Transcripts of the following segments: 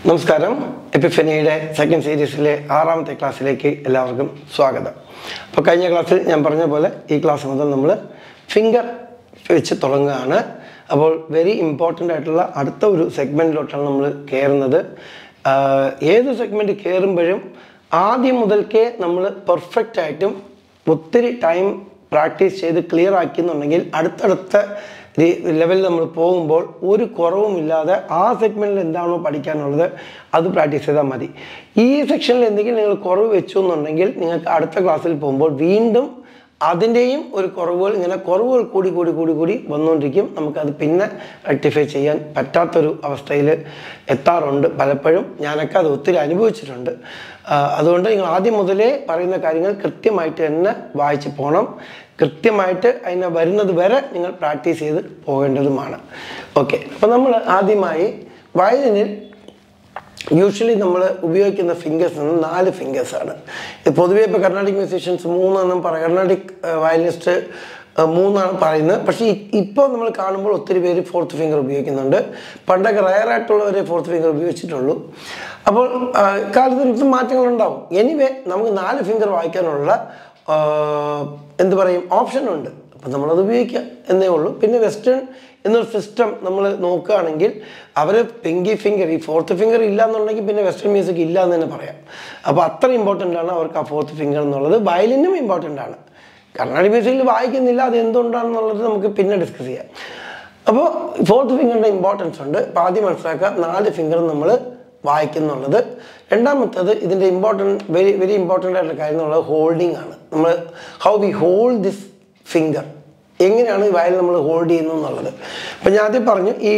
നമസ്കാരം എപ്പിഫനിയുടെ സെക്കൻഡ് സീരീസിലെ ആറാമത്തെ ക്ലാസ്സിലേക്ക് എല്ലാവർക്കും സ്വാഗതം അപ്പോൾ കഴിഞ്ഞ ക്ലാസ്സിൽ ഞാൻ പറഞ്ഞ പോലെ ഈ ക്ലാസ് മുതൽ നമ്മൾ ഫിംഗർ വെച്ച് തുടങ്ങുകയാണ് അപ്പോൾ വെരി ഇമ്പോർട്ടൻ്റ് ആയിട്ടുള്ള അടുത്ത ഒരു സെഗ്മെൻറ്റിലോട്ടാണ് നമ്മൾ കയറുന്നത് ആഹ് ഏത് സെഗ്മെൻറ്റ് കയറുമ്പോഴും ആദ്യം മുതൽക്കേ നമ്മൾ പെർഫെക്റ്റ് ആയിട്ടും ഒത്തിരി ടൈം പ്രാക്ടീസ് ചെയ്ത് ക്ലിയർ ആക്കിയെന്നുണ്ടെങ്കിൽ അടുത്തടുത്ത ലെവലിൽ നമ്മൾ പോകുമ്പോൾ ഒരു കുറവുമില്ലാതെ ആ സെഗ്മെൻറ്റിൽ എന്താണോ പഠിക്കാനുള്ളത് അത് പ്രാക്ടീസ് ചെയ്താൽ മതി ഈ സെക്ഷനിൽ എന്തെങ്കിലും നിങ്ങൾ കുറവ് വെച്ചു എന്നുണ്ടെങ്കിൽ നിങ്ങൾക്ക് അടുത്ത ക്ലാസ്സിൽ പോകുമ്പോൾ വീണ്ടും അതിൻ്റെയും ഒരു കുറവുകൾ ഇങ്ങനെ കുറവുകൾ കൂടി കൂടി കൂടി കൂടി വന്നുകൊണ്ടിരിക്കും നമുക്കത് പിന്നെ റെക്ടിഫൈ ചെയ്യാൻ പറ്റാത്തൊരു അവസ്ഥയിൽ എത്താറുണ്ട് പലപ്പോഴും ഞാനൊക്കെ അത് ഒത്തിരി അനുഭവിച്ചിട്ടുണ്ട് ആ, അതുകൊണ്ട് നിങ്ങൾ ആദ്യം മുതലേ പറയുന്ന കാര്യങ്ങൾ കൃത്യമായിട്ട് തന്നെ വായിച്ച് പോകണം കൃത്യമായിട്ട് അതിനെ വരുന്നത് വരെ നിങ്ങൾ പ്രാക്ടീസ് ചെയ്ത് പോകേണ്ടതുമാണ് ഓക്കെ അപ്പോൾ നമ്മൾ ആദ്യമായി വയലിനിൽ യൂഷ്വലി നമ്മൾ ഉപയോഗിക്കുന്ന ഫിംഗേഴ്സ് എന്ന് നാല് ഫിംഗേഴ്സാണ് ഇത് പൊതുവേ ഇപ്പോൾ കർണാടിക് മ്യൂസീഷ്യൻസ് മൂന്നെണ്ണം പറയും കർണാടിക് വയലിനിസ്റ്റ് മൂന്നാണ് പറയുന്നത് പക്ഷേ ഇപ്പോൾ നമ്മൾ കാണുമ്പോൾ ഒത്തിരി പേര് ഫോർത്ത് ഫിംഗർ ഉപയോഗിക്കുന്നുണ്ട് പണ്ടൊക്കെ റയറായിട്ടുള്ളവരെ ഫോർത്ത് ഫിംഗർ ഉപയോഗിച്ചിട്ടുള്ളൂ അപ്പോൾ ആ, കാലത്തിനൊത്ത് മാറ്റങ്ങളുണ്ടാവും എനിവേ നമുക്ക് നാല് ഫിംഗർ വായിക്കാനുള്ള ആ, എന്ത് പറയും ഓപ്ഷൻ ഉണ്ട് അപ്പം നമ്മളത് ഉപയോഗിക്കുക എന്നേ ഉള്ളൂ പിന്നെ വെസ്റ്റേൺ എന്നൊരു സിസ്റ്റം നമ്മൾ നോക്കുകയാണെങ്കിൽ അവർ പിങ്കി ഫിംഗർ ഈ ഫോർത്ത് ഫിംഗർ ഇല്ല എന്നുണ്ടെങ്കിൽ പിന്നെ വെസ്റ്റേൺ മ്യൂസിക് ഇല്ല എന്ന് തന്നെ പറയാം അപ്പോൾ അത്ര ഇമ്പോർട്ടൻ്റ് ആണ് അവർക്ക് ആ ഫോർത്ത് ഫിംഗർ എന്നുള്ളത് വയലിനും ഇമ്പോർട്ടൻ്റ് ആണ് കർണാടിക് മ്യൂസിക്കിൽ വായിക്കുന്നില്ല അത് എന്തുകൊണ്ടാണെന്നുള്ളത് നമുക്ക് പിന്നെ ഡിസ്കസ് ചെയ്യാം അപ്പോൾ ഫോർത്ത് ഫിംഗറിൻ്റെ ഇമ്പോർട്ടൻസ് ഉണ്ട് അപ്പോൾ ആദ്യം മനസ്സിലാക്കുക നാല് ഫിംഗർ നമ്മൾ വായിക്കുന്നുള്ളത് രണ്ടാമത്തത് ഇതിൻ്റെ ഇമ്പോർട്ടൻറ്റ് വെരി വെരി ഇമ്പോർട്ടൻ്റ് ആയിട്ടുള്ള കാര്യം എന്നുള്ളത് ഹോൾഡിംഗ് ആണ് നമ്മൾ how we hold this finger എങ്ങനെയാണ് ഈ വയൽ നമ്മൾ ഹോൾഡ് ചെയ്യുന്നത് എന്നുള്ളത് അപ്പം ഞാൻ ആദ്യം പറഞ്ഞു ഈ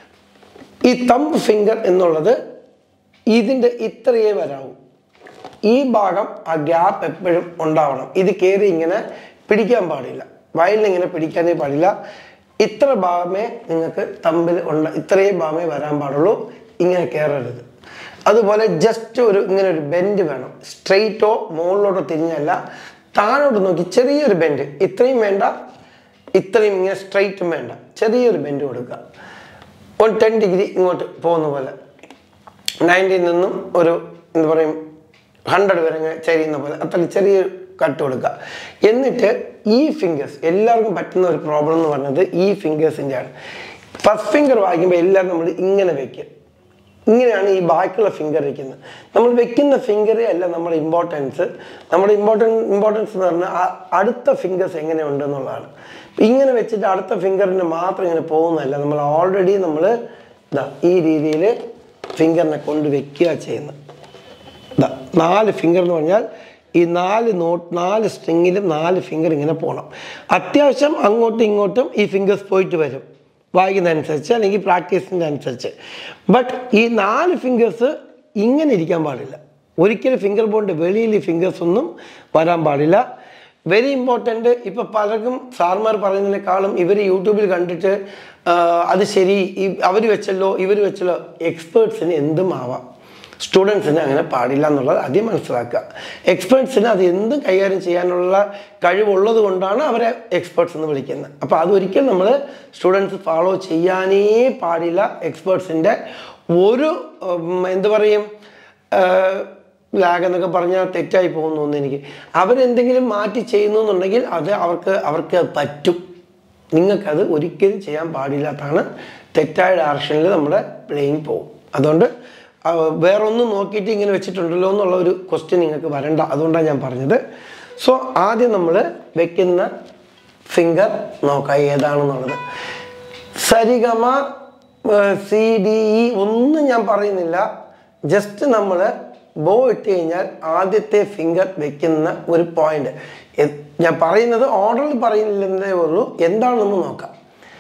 ഈ തമ്പ് ഫിംഗർ എന്നുള്ളത് ഇതിൻ്റെ ഇത്രയേ വരാവൂ ഈ ഭാഗം ആ ഗ്യാപ്പ് എപ്പോഴും ഉണ്ടാവണം ഇത് കയറി ഇങ്ങനെ പിടിക്കാൻ പാടില്ല വയലിന് ഇങ്ങനെ പിടിക്കാനേ പാടില്ല ഇത്ര ഭാഗമേ നിങ്ങൾക്ക് തമ്പിൽ ഉണ്ട ഇത്രയും ഭാഗമേ വരാൻ പാടുള്ളൂ ഇങ്ങനെ കയറരുത് അതുപോലെ ജസ്റ്റ് ഒരു ഇങ്ങനെ ഒരു ബെൻഡ് വേണം സ്ട്രെയിറ്റോ മുകളിലോട്ടോ തിരിഞ്ഞല്ല താഴോട്ട് നോക്കി ചെറിയൊരു ബെൻഡ് ഇത്രയും വേണ്ട ഇത്രയും ഇങ്ങനെ സ്ട്രെയിറ്റും വേണ്ട ചെറിയൊരു ബെൻഡ് കൊടുക്കുക ഒരു ടെൻ ഡിഗ്രി ഇങ്ങോട്ട് പോകുന്ന പോലെ നയൻറ്റിയിൽ നിന്നും ഒരു എന്താ പറയും ഹൺഡ്രഡ് വരെ ഇങ്ങനെ ചെരിയുന്ന പോലെ അത്ര ചെറിയൊരു കട്ട് കൊടുക്കുക എന്നിട്ട് ഈ ഫിംഗേഴ്സ് എല്ലാവർക്കും പറ്റുന്ന ഒരു പ്രോബ്ലം എന്ന് പറഞ്ഞത് ഈ ഫിംഗേഴ്സിൻ്റെ ആണ് ഫസ്റ്റ് ഫിംഗർ വായിക്കുമ്പോൾ എല്ലാവരും നമ്മൾ ഇങ്ങനെ വെക്കുക ഇങ്ങനെയാണ് ഈ ബാക്കിയുള്ള ഫിംഗർ ഇരിക്കുന്നത് നമ്മൾ വെക്കുന്ന ഫിംഗറേ അല്ല നമ്മുടെ ഇമ്പോർട്ടൻസ് നമ്മുടെ ഇമ്പോർട്ടൻ ഇമ്പോർട്ടൻസ് എന്ന് പറഞ്ഞാൽ ആ അടുത്ത ഫിംഗേഴ്സ് എങ്ങനെയുണ്ട് എന്നുള്ളതാണ് ഇങ്ങനെ വെച്ചിട്ട് അടുത്ത ഫിംഗറിന് മാത്രം ഇങ്ങനെ പോകുന്നതല്ല നമ്മൾ ഓൾറെഡി നമ്മൾ ഇതാ ഈ രീതിയിൽ ഫിംഗറിനെ കൊണ്ട് വെക്കുക ചെയ്യുന്നത് ദാ നാല് ഫിംഗർ എന്ന് പറഞ്ഞാൽ ഈ നാല് നോട്ട് നാല് സ്ട്രിങ്ങിലും നാല് ഫിംഗർ ഇങ്ങനെ പോകണം അത്യാവശ്യം അങ്ങോട്ടും ഇങ്ങോട്ടും ഈ ഫിംഗേഴ്സ് പോയിട്ട് വരും വായിക്കുന്നതനുസരിച്ച് അല്ലെങ്കിൽ പ്രാക്ടീസിൻ്റെ അനുസരിച്ച് ബട്ട് ഈ നാല് ഫിംഗേഴ്സ് ഇങ്ങനെ ഇരിക്കാൻ പാടില്ല ഒരിക്കലും ഫിംഗർ ബോണ്ട് വെളിയിൽ ഈ ഫിംഗേഴ്സ് ഒന്നും വരാൻ പാടില്ല വെരി ഇമ്പോർട്ടൻ്റ് ഇപ്പം പലർക്കും സാർമാർ പറയുന്നതിനേക്കാളും ഇവർ യൂട്യൂബിൽ കണ്ടിട്ട് ആ, അത് ശരി അവർ വെച്ചല്ലോ ഇവർ വെച്ചല്ലോ എക്സ്പേർട്സിന് എന്തും ആവാം സ്റ്റുഡൻസിന് അങ്ങനെ പാടില്ല എന്നുള്ളത് ആദ്യം മനസ്സിലാക്കുക എക്സ്പേർട്സിന് അത് എന്തും കൈകാര്യം ചെയ്യാനുള്ള കഴിവുള്ളത് കൊണ്ടാണ് അവരെ എക്സ്പേർട്സ് എന്ന് വിളിക്കുന്നത് അപ്പോൾ അതൊരിക്കലും നമ്മൾ സ്റ്റുഡൻസ് ഫോളോ ചെയ്യാനേ പാടില്ല എക്സ്പേർട്സിൻ്റെ ഒരു ഉം, എന്ത് പറയും ലാഗ് എന്നൊക്കെ പറഞ്ഞാൽ തെറ്റായി പോകുന്നു എന്ന് എനിക്ക് അവരെന്തെങ്കിലും മാറ്റി ചെയ്യുന്നു എന്നുണ്ടെങ്കിൽ അത് അവർക്ക് അവർക്ക് അത് പറ്റും നിങ്ങൾക്കത് ഒരിക്കലും ചെയ്യാൻ പാടില്ലാത്തതാണ് തെറ്റായ ഡയറക്ഷനിൽ നമ്മുടെ പ്ലേയിങ് പോകും അതുകൊണ്ട് ആ, വേറൊന്നും നോക്കിയിട്ട് ഇങ്ങനെ വെച്ചിട്ടുണ്ടല്ലോ എന്നുള്ള ഒരു ക്വസ്റ്റ്യൻ നിങ്ങൾക്ക് വരണ്ട അതുകൊണ്ടാണ് ഞാൻ പറഞ്ഞത് സോ ആദ്യം നമ്മൾ വെക്കുന്ന ഫിംഗർ നോക്കാം ഏതാണെന്നുള്ളത് സരിഗമ സി ഡി ഇ ഒന്നും ഞാൻ പറയുന്നില്ല ജസ്റ്റ് നമ്മൾ ബോ ഇട്ട് കഴിഞ്ഞാൽ ആദ്യത്തെ ഫിംഗർ വെക്കുന്ന ഒരു പോയിന്റ് ഞാൻ പറയുന്നത് ഓർഡറിൽ പറയുന്നില്ലെന്നേ ഉള്ളൂ എന്താണെന്ന് നോക്കാം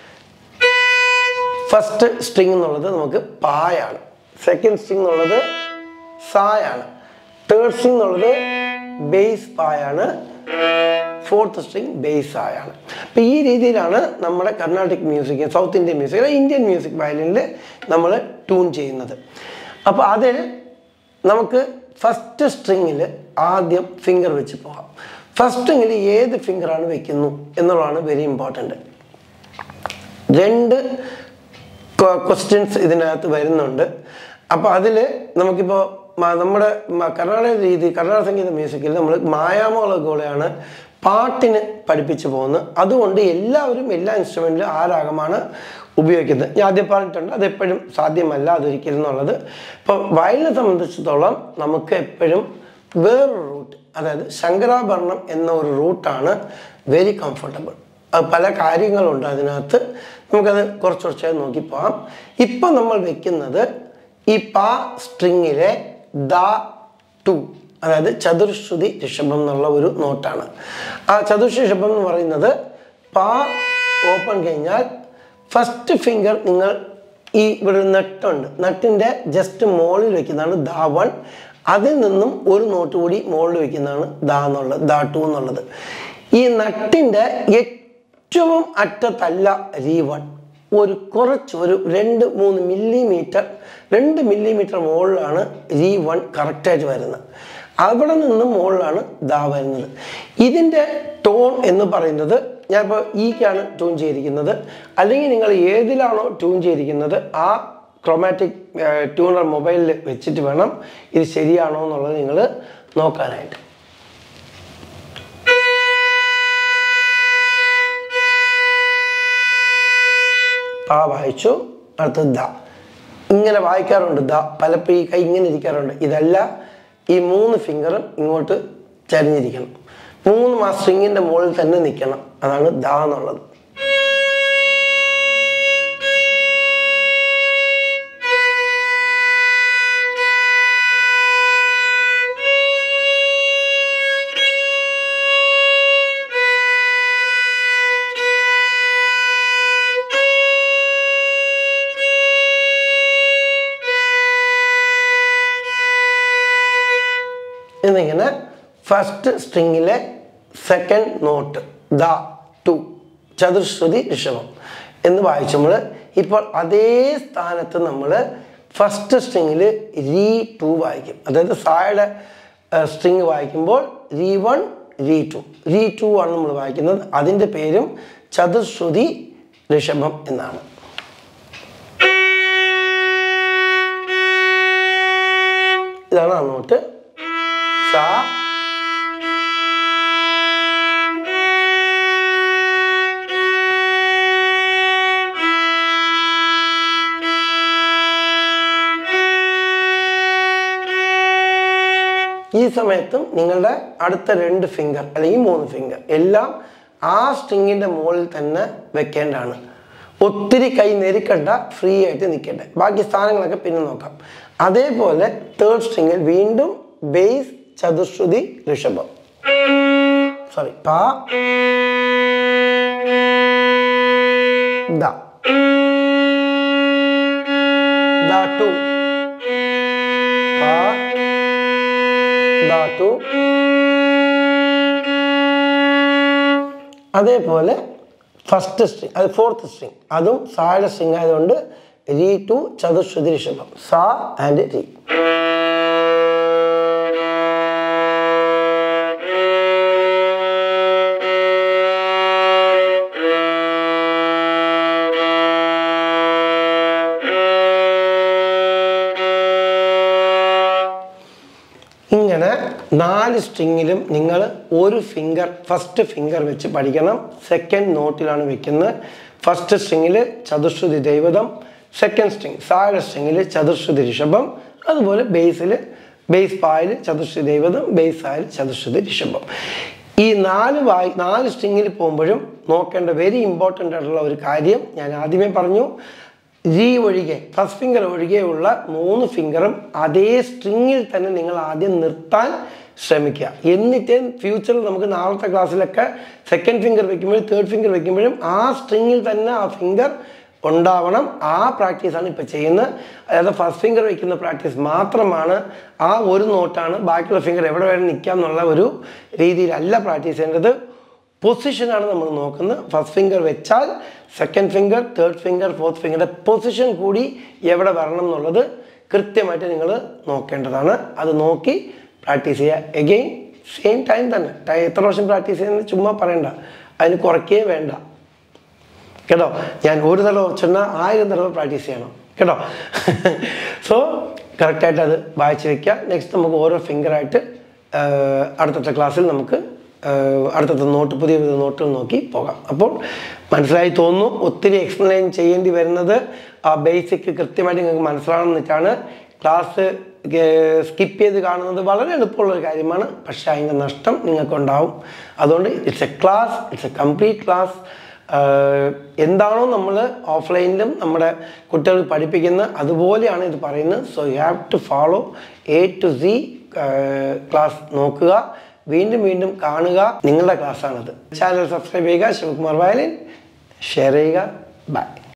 ഫസ്റ്റ് സ്ട്രിങ് എന്നുള്ളത് നമുക്ക് പായാണ് സെക്കൻഡ് സ്ട്രിങ് എന്നുള്ളത് സായാണ് തേർഡ് സ്ട്രിങ് എന്നുള്ളത് ബേസ് പായാണ് ഫോർത്ത് സ്ട്രിങ് ബേസ് ആയാണ് അപ്പം ഈ രീതിയിലാണ് നമ്മുടെ Carnatic music south Indian music Indian music വയലിനിൽ നമ്മൾ ട്യൂൺ ചെയ്യുന്നത് അപ്പോൾ അതിൽ നമുക്ക് ഫസ്റ്റ് സ്ട്രിങ്ങിൽ ആദ്യം ഫിംഗർ വെച്ച് പോകാം ഫസ്റ്റ് സ്ട്രിങ്ങിൽ ഏത് ഫിംഗറാണ് വെക്കുന്നു എന്നുള്ളതാണ് വെരി ഇമ്പോർട്ടൻറ്റ് രണ്ട് ക്വസ്റ്റ്യൻസ് ഇതിനകത്ത് വരുന്നുണ്ട് അപ്പോൾ അതിൽ നമുക്കിപ്പോൾ മ- നമ്മുടെ മ- കർണാടക രീതി കർണാടക സംഗീത മ്യൂസിക്കിൽ നമ്മൾ മായാമോളകളെയാണ് പാട്ടിന് പഠിപ്പിച്ചു പോകുന്നത് അതുകൊണ്ട് എല്ലാവരും എല്ലാ ഇൻസ്ട്രുമെൻറ്റിലും ആ രാഗമാണ് ഉപയോഗിക്കുന്നത് ഞാൻ ആദ്യം പറഞ്ഞിട്ടുണ്ട് അത് എപ്പോഴും സാധ്യമല്ല അതൊരിക്കലും എന്നുള്ളത് ഇപ്പോൾ വയലിനെ സംബന്ധിച്ചിടത്തോളം നമുക്ക് എപ്പോഴും വേറൊരു റൂട്ട് അതായത് ശങ്കരാഭരണം എന്ന ഒരു റൂട്ടാണ് വെരി കംഫർട്ടബിൾ അത് പല കാര്യങ്ങളുണ്ട് അതിനകത്ത് നമുക്കത് കുറച്ച് കുറച്ചായി നോക്കി പോകാം ഇപ്പം നമ്മൾ വെക്കുന്നത് ഈ പാ സ്ട്രിങ്ങിലെ ദ ടു അതായത് ചതുർശ്രുതി ഋഷഭം എന്നുള്ള ഒരു നോട്ടാണ് ആ ചതുർശ്രുതി ഋഷഭം എന്ന് പറയുന്നത് പാ ഓപ്പൺ കഴിഞ്ഞാൽ ഫസ്റ്റ് ഫിംഗർ നിങ്ങൾ ഈ ഇവിടെ ഒരു നട്ടുണ്ട് നട്ടിൻ്റെ ജസ്റ്റ് മുകളിൽ വെക്കുന്നതാണ് ദാ വൺ അതിൽ നിന്നും ഒരു നോട്ട് കൂടി മുകളിൽ വെക്കുന്നതാണ് ദാ എന്നുള്ളത് ദാ ടു എന്നുള്ളത് ഈ നട്ടിൻ്റെ ഏറ്റവും അറ്റത്തല്ല രീ വൺ ഒരു കുറച്ച് ഒരു രണ്ട് മൂന്ന് മില്ലിമീറ്റർ രണ്ട് മില്ലിമീറ്റർ മുകളിലാണ് രീ വൺ കറക്റ്റായിട്ട് വരുന്നത് അവിടെ നിന്ന് മുകളിലാണ് ദാ വരുന്നത് ഇതിൻ്റെ ടോൺ എന്ന് പറയുന്നത് ഞാൻ ഇപ്പോൾ ഈക്കാണ് ട്യൂൺ ചെയ്തിരിക്കുന്നത് അല്ലെങ്കിൽ നിങ്ങൾ ഏതിലാണോ ട്യൂൺ ചെയ്തിരിക്കുന്നത് ആ ക്രോമാറ്റിക് ട്യൂണർ മൊബൈലിൽ വെച്ചിട്ട് വേണം ഇത് ശരിയാണോ എന്നുള്ളത് നിങ്ങൾ നോക്കാനായിട്ട് പാ വായിച്ചു അടുത്തത് ദ ഇങ്ങനെ വായിക്കാറുണ്ട് ദ പലപ്പോഴും ഈ കൈ ഇങ്ങനെ ഇരിക്കാറുണ്ട് ഇതല്ല ഈ മൂന്ന് ഫിംഗറും ഇങ്ങോട്ട് ചരിഞ്ഞിരിക്കണം മൂന്ന് ആ സ്ട്രിങ്ങിൻ്റെ മുകളിൽ തന്നെ നിൽക്കണം അതാണ് ദ എന്നുള്ളത് എന്നിങ്ങനെ ഫസ്റ്റ് സ്ട്രിങ്ങിലെ സെക്കൻഡ് നോട്ട് ദ ടു ചതുർശ്രുതി ഋഷഭം എന്ന് വായിച്ചുമ്പോൾ ഇപ്പോൾ അതേ സ്ഥാനത്ത് നമ്മൾ ഫസ്റ്റ് സ്ട്രിങ്ങിൽ രീ ടു വായിക്കും അതായത് സായുടെ സ്ട്രിങ് വായിക്കുമ്പോൾ രീ വൺ രീ ടു രീ ടു ആണ് നമ്മൾ വായിക്കുന്നത് അതിൻ്റെ പേരും ചതുർശ്രുതി ഋഷഭം എന്നാണ് ഇതാണ് ആ നോട്ട് സ ഈ സമയത്തും നിങ്ങളുടെ അടുത്ത രണ്ട് ഫിംഗർ അല്ലെങ്കിൽ മൂന്ന് ഫിംഗർ എല്ലാം ആ സ്ട്രിങ്ങിൻ്റെ മുകളിൽ തന്നെ വെക്കേണ്ടതാണ് ഒത്തിരി കൈ നെരുക്കണ്ട ഫ്രീ ആയിട്ട് നിൽക്കട്ടെ ബാക്കി സ്ഥാനങ്ങളൊക്കെ പിന്നെ നോക്കാം അതേപോലെ തേർഡ് സ്ട്രിങ്ങിൽ വീണ്ടും ബേസ് ചതുശ്രുതി ഋഷഭം സോറി പാ ദ ദ ടു പാ ദ ടു അതേപോലെ ഫസ്റ്റ് സ്ട്രിങ് അത് ഫോർത്ത് സ്ട്രിങ് അതും സായുടെ സ്ട്രിങ് ആയതുകൊണ്ട് രീ ടു ചതുശ്രുതി ഋഷഭം സാ ആൻഡ് രീ ഇങ്ങനെ നാല് സ്ട്രിങ്ങിലും നിങ്ങൾ ഒരു ഫിംഗർ ഫസ്റ്റ് ഫിംഗർ വെച്ച് പഠിക്കണം സെക്കൻഡ് നോട്ടിലാണ് വെക്കുന്നത് ഫസ്റ്റ് സ്ട്രിങ്ങിൽ ചതുശ്രുതി ദൈവതം സെക്കൻഡ് സ്ട്രിങ് സായുടെ സ്ട്രിങ്ങിൽ ചതുശ്രുതി ഋഷഭം അതുപോലെ ബേസിൽ ബേസ് പായിൽ ചതുശ്രുതി ദൈവതം ബേസ് സായിൽ ചതുശ്രുതി ഋഷഭം ഈ നാല് വായി നാല് സ്ട്രിങ്ങിൽ പോകുമ്പോഴും നോക്കേണ്ട വെരി ഇമ്പോർട്ടൻ്റ് ആയിട്ടുള്ള ഒരു കാര്യം ഞാൻ ആദ്യമേ പറഞ്ഞു ജി ഒഴികെ ഫസ്റ്റ് ഫിംഗർ ഒഴികെയുള്ള മൂന്ന് ഫിംഗറും അതേ സ്ട്രിങ്ങിൽ തന്നെ നിങ്ങൾ ആദ്യം നിർത്താൻ ശ്രമിക്കുക എന്നിട്ട് ഫ്യൂച്ചറിൽ നമുക്ക് നാളത്തെ ക്ലാസ്സിലൊക്കെ സെക്കൻഡ് ഫിംഗർ വെക്കുമ്പോഴും തേർഡ് ഫിംഗർ വെക്കുമ്പോഴും ആ സ്ട്രിങ്ങിൽ തന്നെ ആ ഫിംഗർ ഉണ്ടാവണം ആ പ്രാക്ടീസാണ് ഇപ്പോൾ ചെയ്യുന്നത് അതായത് ഫസ്റ്റ് ഫിംഗർ വെക്കുന്ന പ്രാക്ടീസ് മാത്രമാണ് ആ ഒരു നോട്ടാണ് ബാക്കിയുള്ള ഫിംഗർ എവിടെ വേണം നിൽക്കാം എന്നുള്ള ഒരു രീതിയിലല്ല പ്രാക്ടീസ് ചെയ്യേണ്ടത് പൊസിഷനാണ് നമ്മൾ നോക്കുന്നത് ഫസ്റ്റ് ഫിംഗർ വെച്ചാൽ second finger third finger fourth ഫിംഗറുടെ position കൂടി എവിടെ വരണം എന്നുള്ളത് കൃത്യമായിട്ട് നിങ്ങൾ നോക്കേണ്ടതാണ് അത് നോക്കി പ്രാക്ടീസ് ചെയ്യുക എഗെയിൻ സെയിം ടൈം തന്നെ ടൈം എത്ര വർഷം പ്രാക്ടീസ് ചെയ്യുന്നത് ചുമ്മാ പറയണ്ട അതിന് കുറയ്ക്കേ വേണ്ട കേട്ടോ ഞാൻ ഒരു തടവ ചെന്നാൽ ആയിരം തടവ പ്രാക്ടീസ് ചെയ്യണം കേട്ടോ സോ കറക്റ്റായിട്ട് അത് വായിച്ച് വെക്കുക നെക്സ്റ്റ് നമുക്ക് ഓരോ ഫിംഗറായിട്ട് അടുത്തത്തെ ക്ലാസ്സിൽ നമുക്ക് ആഹ് അടുത്തത്തെ നോട്ട് പുതിയ പുതിയ നോട്ടുകൾ നോക്കി പോകാം അപ്പോൾ മനസ്സിലായി തോന്നുന്നു ഒത്തിരി എക്സ്പ്ലെയിൻ ചെയ്യേണ്ടി വരുന്നത് ആ ബേസിക് കൃത്യമായിട്ട് നിങ്ങൾക്ക് മനസ്സിലാവണം വെച്ചാണ് ക്ലാസ് സ്കിപ്പ് ചെയ്ത് കാണുന്നത് വളരെ എളുപ്പമുള്ള ഒരു കാര്യമാണ് പക്ഷേ അതിൻ്റെ നഷ്ടം നിങ്ങൾക്കുണ്ടാവും അതുകൊണ്ട് it's a class it's a complete class എന്താണോ നമ്മൾ ഓഫ്ലൈനിലും നമ്മുടെ കുട്ടികൾ പഠിപ്പിക്കുന്നത് അതുപോലെയാണ് ഇത് പറയുന്നത് so you have to follow A to Z class നോക്കുക വീണ്ടും വീണ്ടും കാണുക നിങ്ങളുടെ ക്ലാസ്സാണത് ചാനൽ സബ്സ്ക്രൈബ് ചെയ്യുക ശിവകുമാർ വയലിൻ ഷെയർ ചെയ്യുക ബൈ